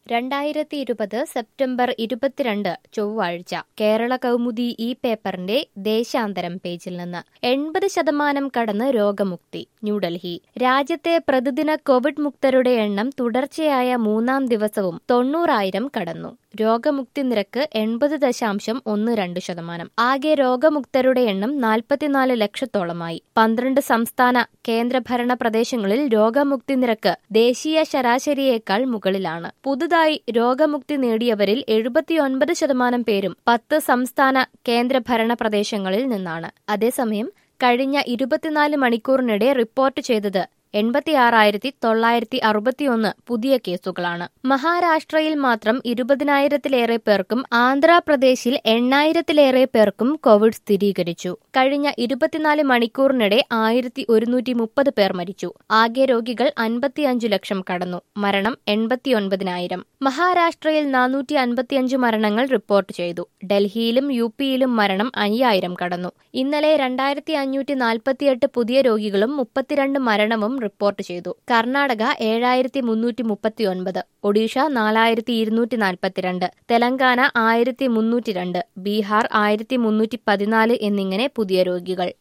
രണ്ടായിരത്തി ഇരുപത് സെപ്റ്റംബർ ഇരുപത്തിരണ്ട് ചൊവ്വാഴ്ച കേരള കൗമുദി ഈ പേപ്പറിന്റെ ദേശാന്തരം പേജിൽ നിന്ന് എൺപത് ശതമാനം കടന്ന് രോഗമുക്തി ന്യൂഡൽഹി രാജ്യത്തെ പ്രതിദിന കോവിഡ് മുക്തരുടെ എണ്ണം തുടർച്ചയായ മൂന്നാം ദിവസവും തൊണ്ണൂറായിരം കടന്നു രോഗമുക്തി നിരക്ക് എൺപത് ദശാംശം ഒന്ന് രണ്ട് ശതമാനം ആകെ രോഗമുക്തരുടെ എണ്ണം നാൽപ്പത്തിനാല് ലക്ഷത്തോളമായി പന്ത്രണ്ട് സംസ്ഥാന കേന്ദ്രഭരണ പ്രദേശങ്ങളിൽ രോഗമുക്തി നിരക്ക് ദേശീയ ശരാശരിയേക്കാൾ മുകളിലാണ് പുതുതായി രോഗമുക്തി നേടിയവരിൽ എഴുപത്തിയൊൻപത് ശതമാനം പേരും പത്ത് സംസ്ഥാന കേന്ദ്രഭരണ പ്രദേശങ്ങളിൽ നിന്നാണ് അതേസമയം കഴിഞ്ഞ ഇരുപത്തിനാല് മണിക്കൂറിനിടെ റിപ്പോർട്ട് ചെയ്തത് എൺപത്തിയാറായിരത്തി തൊള്ളായിരത്തി അറുപത്തിയൊന്ന് പുതിയ കേസുകളാണ് മഹാരാഷ്ട്രയിൽ മാത്രം ഇരുപതിനായിരത്തിലേറെ പേർക്കും ആന്ധ്രാപ്രദേശിൽ എണ്ണായിരത്തിലേറെ പേർക്കും കോവിഡ് സ്ഥിരീകരിച്ചു കഴിഞ്ഞ ഇരുപത്തിനാല് മണിക്കൂറിനിടെ ആയിരത്തി ഒരുന്നൂറ്റി മുപ്പത് പേർ മരിച്ചു ആകെ രോഗികൾ അൻപത്തിയഞ്ചു ലക്ഷം കടന്നു മരണം എൺപത്തിയൊൻപതിനായിരം മഹാരാഷ്ട്രയിൽ നാനൂറ്റി അൻപത്തിയഞ്ച് മരണങ്ങൾ റിപ്പോർട്ട് ചെയ്തു ഡൽഹിയിലും യു പിയിലും മരണം അയ്യായിരം കടന്നു ഇന്നലെ രണ്ടായിരത്തി അഞ്ഞൂറ്റി നാൽപ്പത്തിയെട്ട് പുതിയ രോഗികളും മുപ്പത്തിരണ്ട് മരണവും റിപ്പോർട്ട് ചെയ്തു കർണാടക ഏഴായിരത്തി മുന്നൂറ്റി മുപ്പത്തിയൊൻപത് ഒഡീഷ നാലായിരത്തി ഇരുന്നൂറ്റി നാൽപ്പത്തിരണ്ട് തെലങ്കാന ആയിരത്തി മുന്നൂറ്റി രണ്ട് ബീഹാർ ആയിരത്തി മുന്നൂറ്റി പതിനാല് എന്നിങ്ങനെ പുതിയ രോഗികൾ